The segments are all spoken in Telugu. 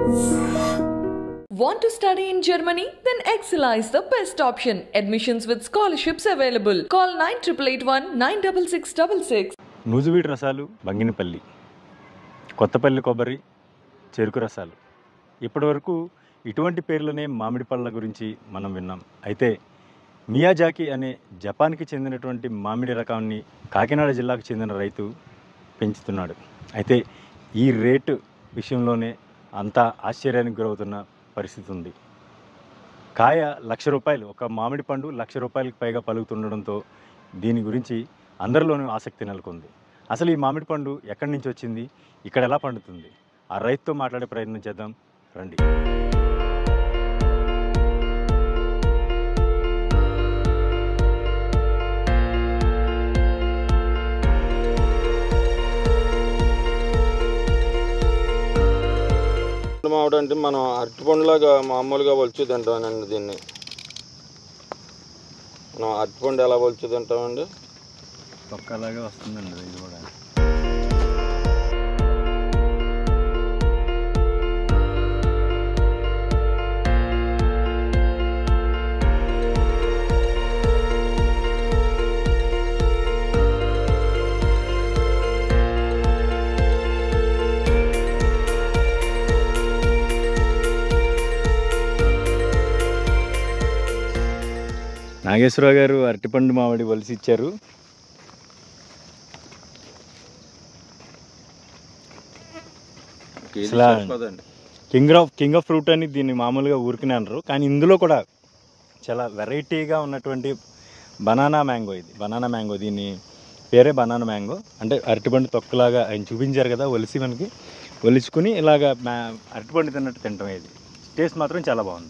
Want to study in Germany? Then Excella is the best option. Admissions with scholarships available. Call 9881 96666. నూజువీడి రసాలు బంగినపల్లి కొత్తపల్లి కొబ్బరి చెరుకు రసాలు ఇప్పటివరకు ఇటువంటి పేర్లనే మామిడి పళ్ళ గురించి మనం విన్నాం అయితే మియాజాకి అనే జపాన్కి చెందినటువంటి మామిడి రకాన్ని కాకినాడ జిల్లాకు చెందిన రైతు పెంచుతున్నాడు అయితే ఈ రేటు విషయంలోనే అంతా ఆశ్చర్యానికి గురవుతున్న పరిస్థితి ఉంది కాయ లక్ష రూపాయలు ఒక మామిడి పండు లక్ష రూపాయలకు పైగా పలుకుతుండడంతో దీని గురించి అందరిలోనూ ఆసక్తి నెలకొంది అసలు ఈ మామిడి పండు ఎక్కడి నుంచి వచ్చింది ఇక్కడ ఎలా పండుతుంది ఆ రైతుతో మాట్లాడే ప్రయత్నం చేద్దాం రండి మామిడి అంటే మనం అరటిపండులాగా మామూలుగా ఒలిచి తింటామండి దీన్ని మనం అరటిపండు ఎలా ఒలిచి తింటామండి ఒక్కలాగా వస్తుందండి ఇది కూడా నాగేశ్వరరావు గారు అరటిపండు మామిడి వలిసి ఇచ్చారు కేజీ అసలా- సరిపోదండి king of king of fruit అని దీన్ని మామూలుగా ఊరికనే అనరు కానీ ఇందులో కూడా చాలా వెరైటీగా ఉన్నటువంటి బనానా మ్యాంగో ఇది బనానా మ్యాంగో దీన్ని పేరే బనానా మ్యాంగో అంటే అరటిపండు తొక్కలాగా ఆయన చూపించారు కదా ఒలిసి మనకి ఒలుచుకుని ఇలాగ మ్యా అరటిపండు తిన్నట్టు తింటాం ఇది టేస్ట్ మాత్రం చాలా బాగుంది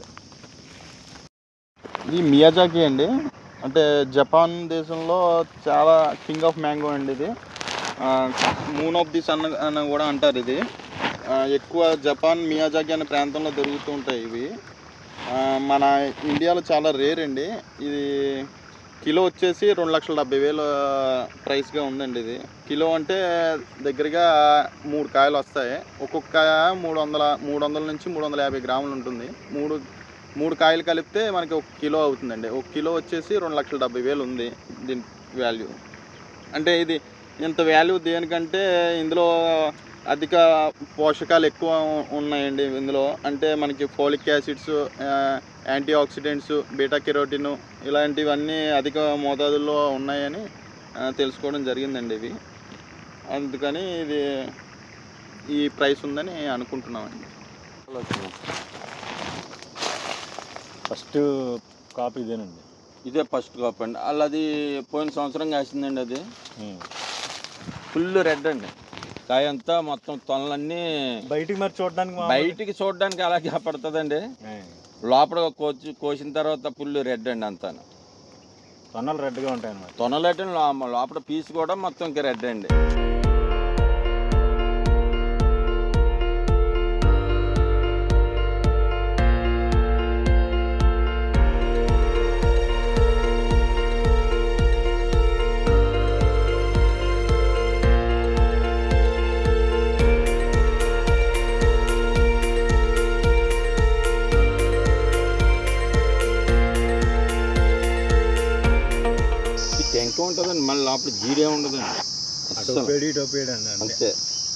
ఇది మియాజాకి అండి అంటే జపాన్ దేశంలో చాలా కింగ్ ఆఫ్ మ్యాంగో అండి ఇది మూన్ ఆఫ్ ది సన్ అని కూడా అంటారు ఇది ఆ, ఎక్కువ జపాన్ మియాజాకి అనే ప్రాంతంలో దొరుకుతూ ఉంటాయి ఇవి ఆ, మన ఇండియాలో చాలా రేర్ అండి ఇది కిలో వచ్చేసి రెండు లక్షల డెబ్బై వేల ప్రైస్గా ఉందండి ఇది కిలో అంటే దగ్గరగా మూడు కాయలు వస్తాయి ఒక్కొక్క కాయ మూడు వందల మూడు వందల నుంచి మూడు వందల యాభై గ్రాములు ఉంటుంది మూడు మూడు కాయలు కలిపితే మనకి ఒక కిలో అవుతుందండి ఒక కిలో వచ్చేసి రెండు లక్షల డెబ్బై వేలు ఉంది దీని వాల్యూ అంటే ఇది ఇంత వాల్యూ దేనికంటే ఇందులో అధిక పోషకాలు ఎక్కువ ఉన్నాయండి ఇందులో అంటే మనకి folic acids antioxidants beta carotene ఇలాంటివన్నీ అధిక మోతాదుల్లో ఉన్నాయని ఆ, తెలుసుకోవడం జరిగిందండి ఇవి అందుకని ఇది ఈ ప్రైస్ ఉందని అనుకుంటున్నామండి ఫస్ట్ కాపీ ఇదేనండి ఇదే ఫస్ట్ కాప్ అండి అలా అది పోయిన సంవత్సరం కాసిందండి అది ఉమ్. ఫుల్ రెడ్ అండి కాయ అంతా మొత్తం తొనలన్నీ బయటికి మరి చూడడానికి మామూలు- బయటికి చూడడానికి అలాగే పడుతుందండి ఏ, లోపల కోచి కోసిన తర్వాత ఫుల్ రెడ్ అండి అంతా తొన్నలు రెడ్గా ఉంటాయి అన్నమాట తొనలైతే లోపల పీస్ కూడా మొత్తం ఇంకా రెడ్ అండి ఇది టెంక ఉంటుందండి మళ్ళీ లోపల జీడే ఉండదండి అస్సలు. టొప్పేడి టొప్పేడి అండి అంతే. అంతే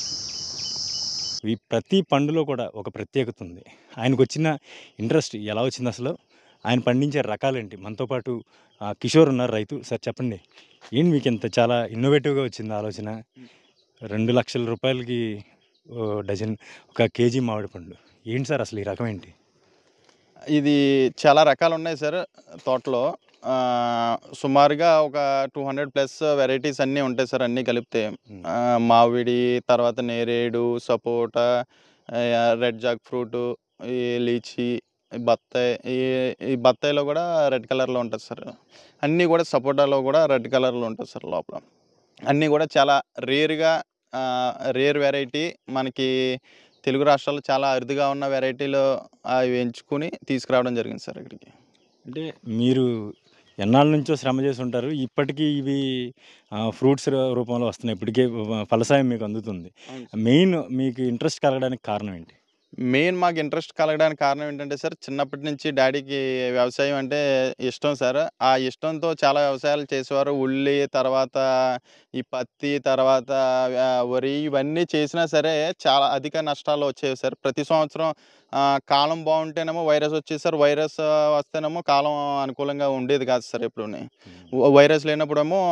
ఈ ప్రతి పండులో కూడా ఒక ప్రత్యేకత ఉంది ఆయనకు వచ్చిన ఇంట్రెస్ట్ ఎలా వచ్చింది అసలు ఆయన పండించే రకాలేంటి మనతో పాటు ఆ, కిషోర్ ఉన్నారు రైతు సార్ చెప్పండి ఏంటి మీకు ఇంత చాలా ఇన్నోవేటివ్గా వచ్చింది ఆలోచన రెండు లక్షల రూపాయలకి ఓ డజన్ ఒక కేజీ మామిడి పండు ఏంటి సార్ అసలు ఈ రకం ఏంటి ఇది చాలా రకాలు ఉన్నాయి సార్ తోటలో ఆ, సుమారుగా ఒక టూ హండ్రెడ్ ప్లస్ వెరైటీస్ అన్నీ ఉంటాయి సార్ అన్నీ కలిపితే Hmm. ఆ, మామిడి తర్వాత నేరేడు సపోటా రెడ్ జాక్ ఫ్రూట్ ఈ లీచీ ఈ బత్తాయి ఈ ఈ బత్తాయిలో కూడా రెడ్ కలర్లో ఉంటుంది సార్ అన్నీ కూడా సపోటాలో కూడా రెడ్ కలర్లో ఉంటుంది సార్ లోపల అన్నీ కూడా చాలా రేర్గా రేర్ వెరైటీ మనకి తెలుగు రాష్ట్రాల్లో చాలా అరుదుగా ఉన్న వెరైటీలు అవి ఎంచుకుని తీసుకురావడం జరిగింది సార్ ఇక్కడికి అంటే మీరు ఎన్నాళ్ళ నుంచో శ్రమ చేసి ఉంటారు ఇప్పటికీ ఇవి ఫ్రూట్స్ రూపంలో వస్తున్నాయి ఇప్పటికే ఫలసాయం మీకు అందుతుంది మెయిన్ మీకు ఇంట్రెస్ట్ కలగడానికి కారణం ఏంటి మెయిన్ మాకు ఇంట్రెస్ట్ కలగడానికి కారణం ఏంటంటే సార్ చిన్నప్పటి నుంచి డాడీకి వ్యవసాయం అంటే ఇష్టం సార్ ఆ ఇష్టంతో చాలా వ్యవసాయాలు చేసేవారు ఉల్లి తర్వాత ఈ పత్తి తర్వాత ఆ, వరి ఇవన్నీ చేసినా సరే చాలా అధిక నష్టాలు వచ్చేవి సార్ ప్రతి సంవత్సరం ఆ, కాలం బాగుంటేనేమో వైరస్ వచ్చేది సార్ వైరస్ వస్తేనేమో కాలం అనుకూలంగా ఉండేది కాదు సార్ ఎప్పుడూని వైరస్ లేనప్పుడేమో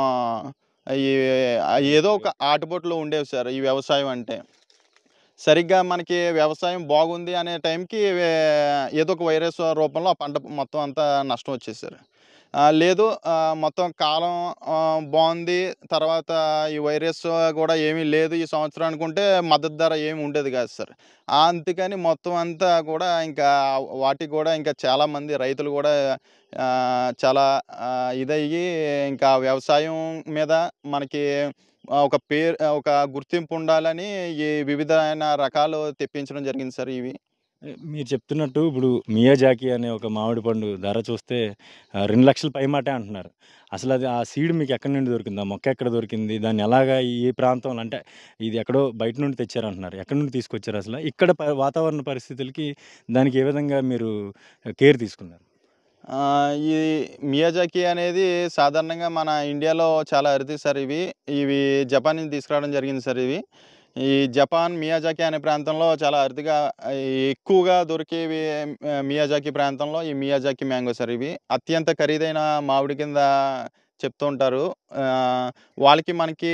ఈ ఏదో ఒక ఆటుపోట్లు ఉండేవి సార్ ఈ వ్యవసాయం అంటే సరిగ్గా మనకి వ్యవసాయం బాగుంది అనే టైంకి వే- ఏదో ఒక వైరస్ రూపంలో ఆ పంట మొత్తం అంతా నష్టం వచ్చేసారు లేదు ఆ, మొత్తం కాలం ఆ, బాగుంది తర్వాత ఈ వైరస్ కూడా ఏమీ లేదు ఈ సంవత్సరం అనుకుంటే మద్దతు ధర ఏమి ఉండేది కాదు సార్ ఆ, అందుకని మొత్తం అంతా కూడా ఇంకా వాటికి కూడా ఇంకా చాలామంది రైతులు కూడా ఆ, చాలా ఆ, ఇదయ్యి ఇంకా వ్యవసాయం మీద మనకి ఆ, ఒక పేరు ఒక గుర్తింపు ఉండాలని ఈ వివిధమైన రకాలు తెప్పించడం జరిగింది సార్ ఇవి మీరు చెప్తున్నట్టు ఇప్పుడు మియాజాకి అనే ఒక మామిడి పండు ధర చూస్తే ఆ, రెండు లక్షల పైమాటే అంటున్నారు అసలు అది ఆ సీడ్ మీకు ఎక్కడి నుండి దొరికింది ఆ మొక్క ఎక్కడ దొరికింది దాన్ని ఎలాగా ఈ ప్రాంతంలో అంటే ఇది ఎక్కడో బయట నుండి తెచ్చారంటున్నారు ఎక్కడి నుండి తీసుకొచ్చారు అసలు ఇక్కడ ప- వాతావరణ పరిస్థితులకి దానికి ఏ విధంగా మీరు కేర్ తీసుకున్నారు ఆ, ఈ మియాజాకి అనేది సాధారణంగా మన ఇండియాలో చాలా అరుదు సార్ ఇవి ఇవి జపాన్ నుంచి తీసుకురావడం జరిగింది సార్ ఇవి ఈ జపాన్ మియాజాకి అనే ప్రాంతంలో చాలా అరుదుగా ఆ, ఎక్కువగా దొరికేవి ఆ, మియాజాకి ప్రాంతంలో ఈ మియాజాకి మ్యాంగో సార్ ఇవి అత్యంత ఖరీదైన మామిడి కింద చెప్తూ ఉంటారు ఆ, వాళ్ళకి మనకి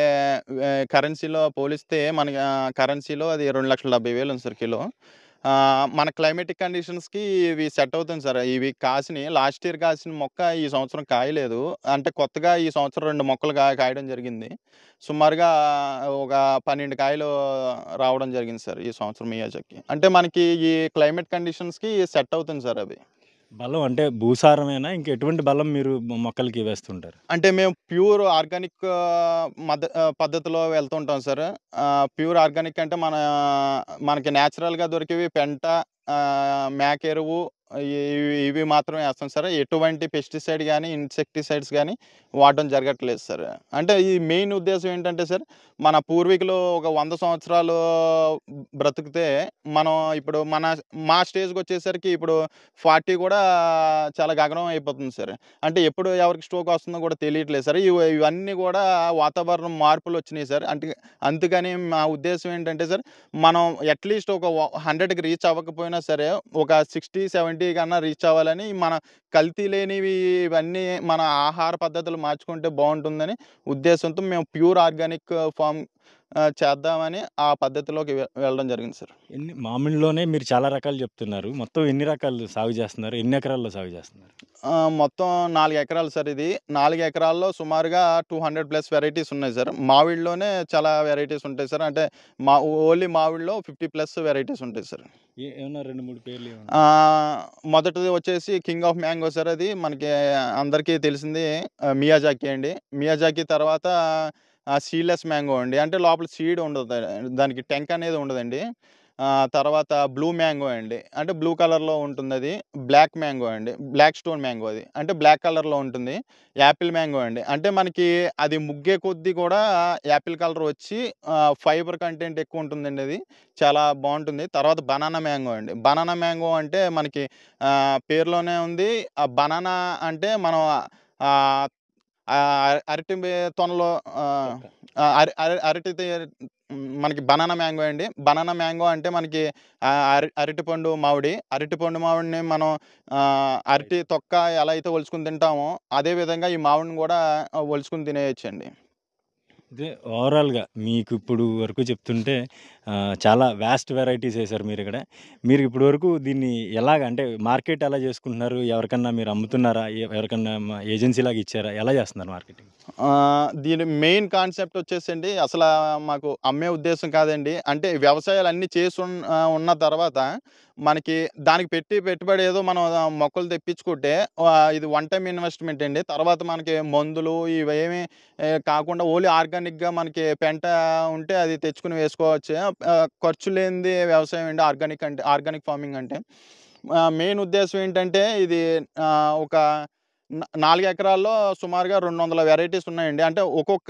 కరెన్సీలో పోలిస్తే మన కరెన్సీలో అది రెండు లక్షల డెబ్బై వేలు ఉంది సార్ కిలో ఆ, మన క్లైమేటిక్ కండిషన్స్కి ఇవి సెట్ అవుతుంది సార్ ఇవి కాసిని లాస్ట్ ఇయర్ కాసిన మొక్క ఈ సంవత్సరం కాయలేదు అంటే కొత్తగా ఈ సంవత్సరం రెండు మొక్కలు కా కాయడం జరిగింది సుమారుగా ఒక పన్నెండు కాయలు రావడం జరిగింది సార్ ఈ సంవత్సరం మియాజాకి అంటే మనకి ఈ క్లైమేట్ కండిషన్స్కి సెట్ అవుతుంది సార్ అది బలం అంటే భూసారమేనా ఇంకా ఎటువంటి బలం మీరు మొక్కలకి వేస్తుంటారు అంటే మేము ప్యూర్ ఆర్గానిక్ మద పద్ధతిలో వెళ్తుంటాం సార్ ప్యూర్ ఆర్గానిక్ అంటే మన మనకి న్యాచురల్గా దొరికేవి పెంట ఆ, మేక ఎరువు ఇవి ఇవి మాత్రమే వేస్తాం సార్ ఎటువంటి పెస్టిసైడ్ కానీ ఇన్సెక్టిసైడ్స్ కానీ వాడడం జరగట్లేదు సార్ అంటే ఈ మెయిన్ ఉద్దేశం ఏంటంటే సార్ మన పూర్వీకులు ఒక వంద సంవత్సరాలు బ్రతికితే మనం ఇప్పుడు మన మా స్టేజ్కి వచ్చేసరికి ఇప్పుడు ఫార్టీ కూడా చాలా గగనం అయిపోతుంది సార్ అంటే ఎప్పుడు ఎవరికి స్ట్రోక్ వస్తుందో కూడా తెలియట్లేదు సార్ ఇవి ఇవన్నీ కూడా వాతావరణం మార్పులు వచ్చినాయి సార్ అంటే అందుకని మా ఉద్దేశం ఏంటంటే సార్ మనం అట్లీస్ట్ ఒక హండ్రెడ్కి రీచ్ అవ్వకపోయినా సరే ఒక సిక్స్టీ సెవెంటీ కన్నా రీచ్ అవ్వాలని మన కల్తీ లేనివి ఇవన్నీ మన ఆహార పద్ధతులు మార్చుకుంటే బాగుంటుందని ఉద్దేశంతో మేము ప్యూర్ ఆర్గానిక్ ఫామ్ చేద్దామని ఆ పద్ధతిలోకి వె- వెళ్ళడం జరిగింది సార్ ఎన్ని మామిడిలోనే మీరు చాలా రకాలు చెప్తున్నారు మొత్తం ఎన్ని రకాలు సాగు చేస్తున్నారు ఎన్ని ఎకరాల్లో సాగు చేస్తున్నారు ఆ, మొత్తం నాలుగు ఎకరాలు సార్ ఇది నాలుగు ఎకరాల్లో సుమారుగా టూ హండ్రెడ్ ప్లస్ వెరైటీస్ ఉన్నాయి సార్ మామిడిలోనే చాలా వెరైటీస్ ఉంటాయి సార్ అంటే మా ఓన్లీ మామిడిలో ఫిఫ్టీ ప్లస్ వెరైటీస్ ఉంటాయి సార్ ఏ- ఏమన్నా రెండు మూడు పేర్లు ఏమన్నా ఆ, మొదటిది వచ్చేసి కింగ్ ఆఫ్ మ్యాంగో సార్ అది మనకి అందరికీ తెలిసింది ఆ, మియాజాకి అండి మియాజాకి తర్వాత సీడ్లెస్ మ్యాంగో అండి అంటే లోపల సీడ్ ఉండదు దానికి టెంక్ అనేది ఉండదండి ఆ, తర్వాత బ్లూ మ్యాంగో అండి అంటే బ్లూ కలర్లో ఉంటుంది అది బ్లాక్ మ్యాంగో అండి బ్లాక్ స్టోన్ మ్యాంగో అది అంటే బ్లాక్ కలర్లో ఉంటుంది యాపిల్ మ్యాంగో అండి అంటే మనకి అది ముగ్గే కొద్దీ కూడా యాపిల్ కలర్ వచ్చి ఫైబర్ కంటెంట్ ఎక్కువ ఉంటుందండి అది చాలా బాగుంటుంది తర్వాత బనానా మ్యాంగో అండి బనానా మ్యాంగో అంటే మనకి ఆ, పేరులోనే ఉంది ఆ బనానా అంటే మనం ఆ, ఆ అరటి బే- తొనలో ఆ, ఆ, అర అర- అరటి తే- మనకి బనానా మ్యాంగో అండి బనానా మ్యాంగో అంటే మనకి ఆ, అర అరటిపండు మామిడి అరటిపండు మామిడిని మనం ఆ, అరటి తొక్క ఎలా అయితే ఒలుచుకుని తింటామో అదే విధంగా ఈ మామిడిని కూడా ఆ, ఒలుచుకుని తినేయచ్చండి ఇదే ఓవరాల్గా మీకు ఇప్పుడు వరకు చెప్తుంటే ఆ, చాలా వ్యాస్ట్ వెరైటీస్ వేశారు మీరు ఇక్కడ మీరు ఇప్పుడు వరకు దీన్ని ఎలాగ అంటే మార్కెట్ ఎలా చేసుకుంటున్నారు ఎవరికన్నా మీరు అమ్ముతున్నారా ఎ- ఎవరికన్నా ఏజెన్సీ లాగా ఇచ్చారా ఎలా చేస్తున్నారు మార్కెటింగ్ ఆ, దీని మెయిన్ కాన్సెప్ట్ వచ్చేసండి అసలు మాకు అమ్మే ఉద్దేశం కాదండి అంటే వ్యవసాయాలు అన్నీ చేసి ఉన్న ఆ, ఉన్న తర్వాత మనకి దానికి పెట్టి పెట్టుబడి ఏదో మనం ఆ, మొక్కలు తెప్పించుకుంటే ఆ, ఇది వన్ టైం ఇన్వెస్ట్మెంట్ అండి తర్వాత మనకి మందులు ఇవేమి ఏ, కాకుండా ఓన్లీ ఆర్గానిక్గా మనకి పెంట ఉంటే అది తెచ్చుకుని వేసుకోవచ్చు ఆ, ఖర్చు లేనిది వ్యవసాయం అండి ఆర్గానిక్ అంటే ఆర్గానిక్ ఫార్మింగ్ అంటే మెయిన్ ఉద్దేశం ఏంటంటే ఇది ఆ, ఒక న- నాలుగు ఎకరాల్లో సుమారుగా రెండు వందల వెరైటీస్ ఉన్నాయండి అంటే ఒక్కొక్క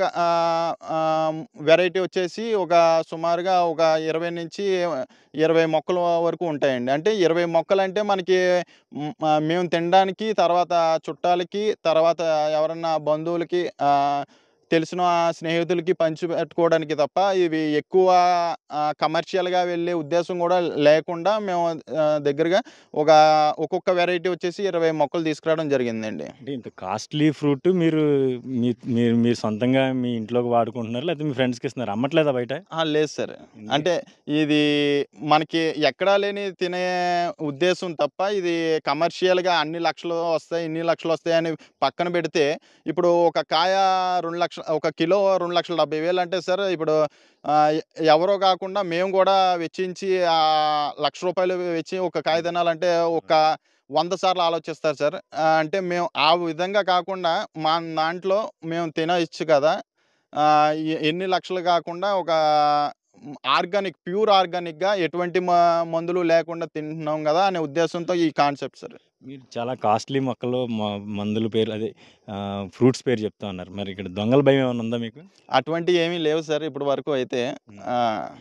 వెరైటీ వచ్చేసి ఒక సుమారుగా ఒక ఇరవై నుంచి ఇరవై మొక్కల వరకు ఉంటాయండి అంటే ఇరవై మొక్కలు అంటే మనకి మ్, ఆ, మేము తినడానికి తర్వాత చుట్టాలకి తర్వాత ఎవరన్నా బంధువులకి ఆ, తెలిసిన స్నేహితులకి పంచి పెట్టుకోవడానికి తప్ప ఇవి ఎక్కువ కమర్షియల్గా వెళ్ళే ఉద్దేశం కూడా లేకుండా మేము ఆ, దగ్గరగా ఒక ఒక్కొక్క వెరైటీ వచ్చేసి ఇరవై మొక్కలు తీసుకురావడం జరిగిందండి అంటే ఇంత కాస్ట్లీ ఫ్రూట్ మీరు మీ మీరు మీరు సొంతంగా మీ ఇంట్లోకి వాడుకుంటున్నారు లేకపోతే మీ ఫ్రెండ్స్కి ఇస్తున్నారు అమ్మట్లేదా బయట ఆ, లేదు సార్ అంటే ఇది మనకి ఎక్కడా లేని తినే ఉద్దేశం తప్ప ఇది కమర్షియల్గా అన్ని లక్షలు వస్తాయి ఇన్ని లక్షలు వస్తాయి అని పక్కన పెడితే ఇప్పుడు ఒక కాయ రెండు లక్షల ఒక కిలో రెండు లక్షల డెబ్బై వేలు అంటే సార్ ఇప్పుడు ఆ, ఎ- ఎవరో కాకుండా మేము కూడా వెచ్చించి ఆ లక్ష రూపాయలు వెచ్చి ఒక కాయ తినాలంటే ఒక వంద సార్లు ఆలోచిస్తారు సార్ ఆ, అంటే మేము ఆ విధంగా కాకుండా మా దాంట్లో మేము తినవచ్చు కదా ఆ, ఎ- ఎన్ని లక్షలు కాకుండా ఒక ఆర్గానిక్ ప్యూర్ ఆర్గానిక్గా ఎటువంటి మ- మందులు లేకుండా తింటున్నాం కదా అనే ఉద్దేశంతో ఈ కాన్సెప్ట్ సార్ మీరు చాలా కాస్ట్లీ మొక్కలు మ- మందుల పేరు అదే ఫ్రూట్స్ పేరు చెప్తా ఉన్నారు మరి ఇక్కడ దొంగల భయం ఏమైనా ఉందా మీకు అటువంటి ఏమీ లేవు సార్ ఇప్పటి వరకు అయితే ఆ,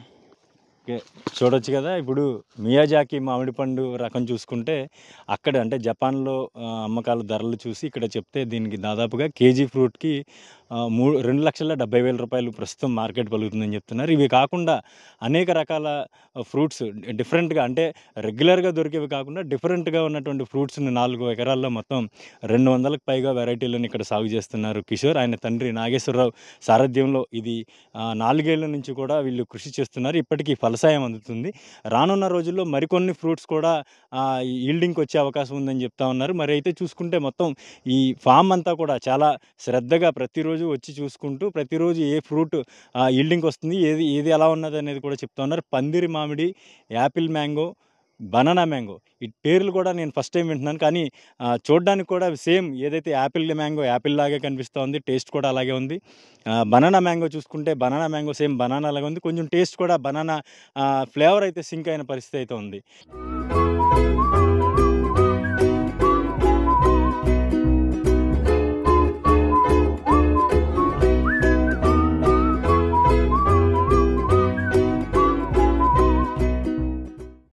ఓకే చూడొచ్చు కదా ఇప్పుడు మియాజాకి మామిడి పండు రకం చూసుకుంటే అక్కడ అంటే జపాన్లో ఆ, అమ్మకాల ధరలు చూసి ఇక్కడ చెప్తే దీనికి దాదాపుగా కేజీ ఫ్రూట్కి ఆ, మూడు రెండు లక్షల డెబ్బై వేల రూపాయలు ప్రస్తుతం మార్కెట్ పలుకుతుందని చెప్తున్నారు ఇవి కాకుండా అనేక రకాల ఫ్రూట్స్ డిఫరెంట్గా అంటే రెగ్యులర్గా దొరికేవి కాకుండా డిఫరెంట్గా ఉన్నటువంటి ఫ్రూట్స్ని నాలుగు ఎకరాల్లో మొత్తం రెండు వందలకు పైగా వెరైటీలను ఇక్కడ సాగు చేస్తున్నారు కిషోర్ ఆయన తండ్రి నాగేశ్వరరావు సారథ్యంలో ఇది ఆ, నాలుగేళ్ల నుంచి కూడా వీళ్ళు కృషి చేస్తున్నారు ఇప్పటికీ ఫలసాయం అందుతుంది రానున్న రోజుల్లో మరికొన్ని ఫ్రూట్స్ కూడా ఈల్డింగ్కి వచ్చే అవకాశం ఉందని చెప్తా ఉన్నారు మరి అయితే చూసుకుంటే మొత్తం ఈ ఫామ్ అంతా కూడా చాలా శ్రద్ధగా ప్రతిరోజు వచ్చి చూసుకుంటూ ప్రతిరోజు ఏ ఫ్రూట్ ఈల్డింగ్కి వస్తుంది ఏది ఏది ఎలా ఉన్నది అనేది కూడా చెప్తా ఉన్నారు పందిరి మామిడి యాపిల్ మ్యాంగో బనానా మ్యాంగో ఈ పేర్లు కూడా నేను ఫస్ట్ టైం వింటున్నాను కానీ ఆ, చూడ్డానికి కూడా సేమ్ ఏదైతే యాపిల్ మ్యాంగో యాపిల్ లాగే కనిపిస్తూ ఉంది టేస్ట్ కూడా అలాగే ఉంది బనానా మ్యాంగో చూసుకుంటే బనానా మ్యాంగో సేమ్ బనానా లాగా ఉంది కొంచెం టేస్ట్ కూడా బనానా ఫ్లేవర్ అయితే సింక్ అయిన పరిస్థితి అయితే ఉంది